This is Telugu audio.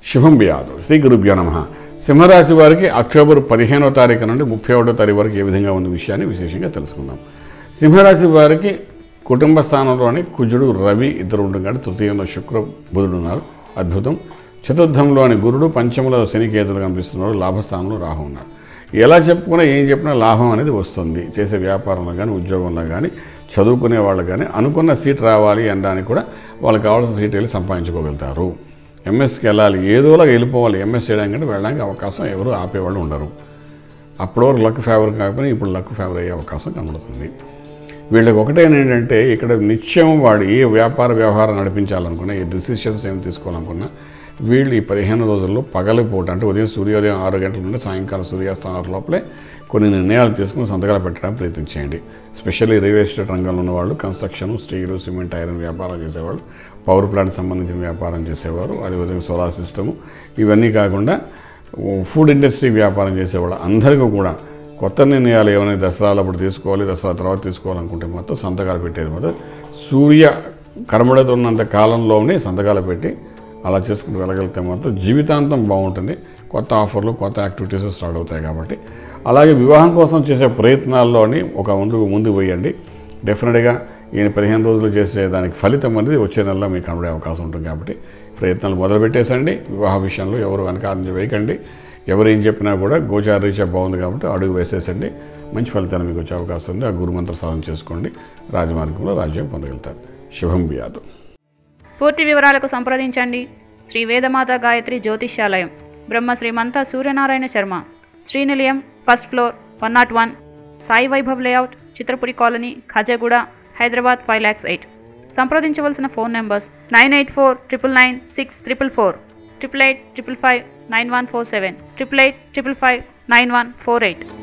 శుభం బియాదు శ్రీ గురుభ్యో నమ సింహరాశి వారికి అక్టోబర్ పదిహేనో తారీఖు నుండి ముప్పై ఒకటో తారీఖు వరకు ఏ విధంగా ఉన్న విషయాన్ని విశేషంగా తెలుసుకుందాం సింహరాశి వారికి కుటుంబ స్థానంలోని కుజుడు రవి ఇద్దరు ఉండగా తృతీయంలో శుక్ర బుధుడు ఉన్నారు అద్భుతం చతుర్థంలోని గురుడు పంచములో శనికేతులు కనిపిస్తున్నారు లాభస్థానంలో రాహు ఉన్నారు ఎలా చెప్పుకున్నా ఏం చెప్పినా లాభం అనేది వస్తుంది చేసే వ్యాపారంలో కానీ ఉద్యోగంలో కానీ చదువుకునే వాళ్ళు కానీ అనుకున్న సీట్ రావాలి అనడానికి కూడా వాళ్ళకి కావాల్సిన సీట్ వెళ్ళి సంపాదించుకోగలుగుతారు ఎంఎస్కి వెళ్ళాలి ఏదోలా వెళ్ళిపోవాలి ఎంఎస్ చేయడానికి వెళ్ళడానికి అవకాశం ఎవరు ఆపేవాళ్ళు ఉండరు అప్పటి వరకు లక్ ఫేవర్ కాకపోయినా ఇప్పుడు లక్ ఫేవర్ అయ్యే అవకాశం కనబడుతుంది వీళ్ళకి ఒకటే ఏంటంటే ఇక్కడ నిత్యం వాడు ఏ వ్యాపార వ్యవహారం నడిపించాలనుకున్నా ఏ డిసిషన్స్ ఏమి తీసుకోవాలనుకున్నా వీళ్ళు ఈ పదిహేను రోజుల్లో పగలిపూట అంటే ఉదయం సూర్యోదయం ఆరు గంటల నుండి సాయంకాలం సూర్యాస్తమయం ఆరు లోపలే కొన్ని నిర్ణయాలు తీసుకుని సంతకాలు పెట్టడానికి ప్రయత్నం చేయండి స్పెషల్లీ రియల్ ఎస్టేట్ రంగంలో ఉన్నవాళ్ళు కన్స్ట్రక్షన్ స్టీలు సిమెంట్ ఐరన్ వ్యాపారం చేసేవాళ్ళు పవర్ ప్లాంట్ సంబంధించిన వ్యాపారం చేసేవారు అదేవిధంగా సోలార్ సిస్టము ఇవన్నీ కాకుండా ఫుడ్ ఇండస్ట్రీ వ్యాపారం చేసేవాళ్ళు అందరికీ కూడా కొత్త నిర్ణయాలు ఏమైనా దసరాలప్పుడు తీసుకోవాలి దసరా తర్వాత తీసుకోవాలనుకుంటే మాత్రం సంతకాలు పెట్టేది మాత్రం సూర్య కనబడుతున్నంత కాలంలోనే సంతకాలు పెట్టి అలా చేసుకుని వెళ్ళగలిగితే మాత్రం జీవితాంతం బాగుంటుంది కొత్త ఆఫర్లు కొత్త యాక్టివిటీస్ స్టార్ట్ అవుతాయి కాబట్టి అలాగే వివాహం కోసం చేసే ప్రయత్నాల్లోని ఒక ముందు ముందు పోయండి డెఫినెట్గా ఈయన పదిహేను రోజులు చేసే దానికి ఫలితం అనేది వచ్చే నెలలో మీకు కనబడే అవకాశం ఉంటుంది కాబట్టి ప్రయత్నాలు మొదలుపెట్టేసండి వివాహ విషయంలో ఎవరు వెనకాల వేయకండి ఎవరు ఏం చెప్పినా కూడా గోచార రీత్యా బాగుంది కాబట్టి అడుగు వేసేసండి మంచి ఫలితాలు మీకు వచ్చే అవకాశం ఉంది ఆ గురుమంత్ర సాధన చేసుకోండి రాజమార్గంలో రాజ్యం పొందగలుగుతారు శుభం బియాదు పూర్తి వివరాలకు సంప్రదించండి Shri Vedamata Gayatri Jyotishyalayam Brahma Srimantha Suryanarayana Sharma Srinilayam first floor one not one Sai Vaibhav layout Chitrapuri colony Khajaguda Hyderabad five lakhs eight సంప్రదించవలసిన phone numbers nine eight four triple nine six triple four triple eight triple five nine one four seven triple eight triple five nine one four eight